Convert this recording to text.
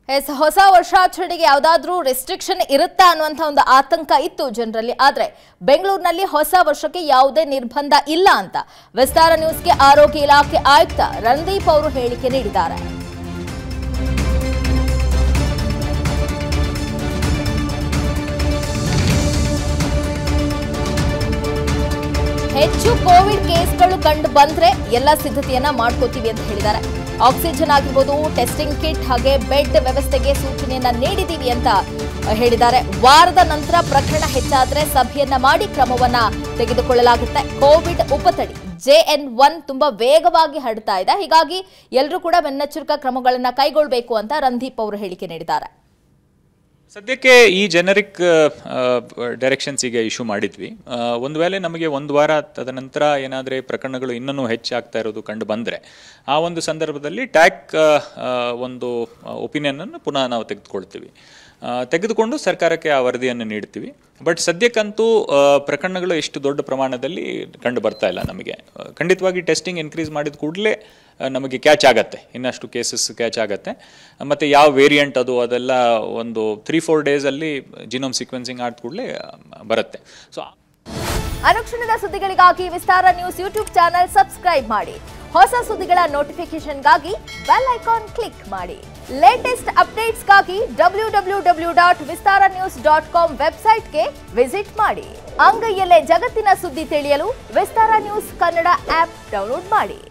S ಹೊಸ ವರ್ಷಾಚರಣೆಗೆ ಯಾವುದಾದ್ರೂ restriction ಇರುತ್ತಾ ಅನ್ನುವಂಥ ಒಂದು ಆತಂಕ ಇತ್ತು ಜನರಲ್ಲಿ ಆದ್ರೆ ಬೆಂಗಳೂರಿನಲ್ಲಿ ಹೊಸ ವರ್ಷಕ್ಕೆ ಯಾವುದೇ ನಿರ್ಬಂಧ ಇಲ್ಲ ಅಂತ ವಿಸ್ತಾರ ನ್ಯೂಸ್ಗೆ ಆರೋಗ್ಯ ಇಲಾಖೆ ಆಯುಕ್ತ ರಣದೀಪ್ ಅವರು ಹೇಳಿಕೆ ನೀಡಿದ್ದಾರೆ ಹೆಚ್ಚು ಕೋವಿಡ್ ಕೇಸ್ಗಳು ಕಂಡು ಬಂದ್ರೆ ಎಲ್ಲ ಸಿದ್ಧತೆಯನ್ನ ಮಾಡ್ಕೋತೀವಿ ಅಂತ ಹೇಳಿದ್ದಾರೆ ಆಕ್ಸಿಜನ್ ಆಗಿರ್ಬೋದು ಟೆಸ್ಟಿಂಗ್ ಕಿಟ್ ಹಾಗೆ ಬೆಡ್ ವ್ಯವಸ್ಥೆಗೆ ಸೂಚನೆಯನ್ನ ನೀಡಿದೀವಿ ಅಂತ ಹೇಳಿದ್ದಾರೆ ವಾರದ ನಂತರ ಪ್ರಕರಣ ಹೆಚ್ಚಾದ್ರೆ ಸಭೆಯನ್ನ ಮಾಡಿ ಕ್ರಮವನ್ನ ತೆಗೆದುಕೊಳ್ಳಲಾಗುತ್ತೆ ಕೋವಿಡ್ ಉಪತಡಿ ಜೆಎನ್ ಒನ್ ತುಂಬಾ ವೇಗವಾಗಿ ಹರಡ್ತಾ ಇದೆ ಹೀಗಾಗಿ ಎಲ್ಲರೂ ಕೂಡ ಮುನ್ನೆಚ್ಚರಿಕಾ ಕ್ರಮಗಳನ್ನ ಕೈಗೊಳ್ಳಬೇಕು ಅಂತ ರಂದೀಪ್ ಅವರು ಹೇಳಿಕೆ ನೀಡಿದ್ದಾರೆ ಸದ್ಯಕ್ಕೆ ಈ ಜನರಿಕ್ ಡೈರೆಕ್ಷನ್ಸ್ ಈಗ ಇಶ್ಯೂ ಮಾಡಿದ್ವಿ ಆ, ಒಂದು ವೇಳೆ ನಮಗೆ ಒಂದು ವಾರ ತದನಂತರ ಏನಾದರೆ ಪ್ರಕರಣಗಳು ಇನ್ನೂ ಹೆಚ್ಚಾಗ್ತಾ ಇರೋದು ಕಂಡು ಬಂದರೆ ಆ ಒಂದು ಸಂದರ್ಭದಲ್ಲಿ ಟ್ಯಾಕ್ ಒಂದು ಒಪಿನಿಯನನ್ನು ಪುನಃ ನಾವು ತೆಗೆದುಕೊಳ್ತೀವಿ ಆ, ತೆಗೆದುಕೊಂಡು ಸರ್ಕಾರಕ್ಕೆ ಆ ವರದಿಯನ್ನು ನೀಡ್ತೀವಿ ಬಟ್ ಸದ್ಯಕ್ಕಂತೂ ಆ, ಪ್ರಕರಣಗಳು ಎಷ್ಟು ದೊಡ್ಡ ಪ್ರಮಾಣದಲ್ಲಿ ಕಂಡು ಬರ್ತಾ ಇಲ್ಲ ನಮಗೆ ಆ, ಖಂಡಿತವಾಗಿ ಟೆಸ್ಟಿಂಗ್ ಇನ್ಕ್ರೀಸ್ ಮಾಡಿದ ಕೂಡಲೇ ನಮಗೆ ಕ್ಯಾಚ್ ಆಗತ್ತೆ ಇನ್ನಷ್ಟು ಕೇಸಸ್ ಕ್ಯಾಚ್ ಆಗತ್ತೆ ಮತ್ತು ಯಾವ ವೇರಿಯಂಟ್ ಅದು ಅದೆಲ್ಲ ಒಂದು ತ್ರೀ ಫೋರ್ ಡೇಸಲ್ಲಿ ಜಿನೋಮ್ ಸೀಕ್ವೆನ್ಸಿಂಗ್ ಆದ ಕೂಡಲೇ ಬರುತ್ತೆ ಸೊ ಅನುಕ್ಷಣದ ಸುದ್ದಿಗಳಿಗಾಗಿ Vistara news YouTube channel subscribe ಮಾಡಿ ಹೊಸ ಸುದ್ದಿಗಳ ನೋಟಿಫಿಕೇಶನ್ಗಾಗಿ ಬೆಲ್ ಐಕಾನ್ ಕ್ಲಿಕ್ ಮಾಡಿ ಲೇಟೆಸ್ಟ್ ಅಪ್ಡೇಟ್ಸ್ಗಾಗಿ W W W dot Vistara news dot com ವೆಬ್ಸೈಟ್ಗೆ ವಿಸಿಟ್ ಮಾಡಿ ಅಂಗೈಯಲ್ಲೇ ಜಗತ್ತಿನ ಸುದ್ದಿ ತಿಳಿಯಲು Vistara news Kannada app download ಮಾಡಿ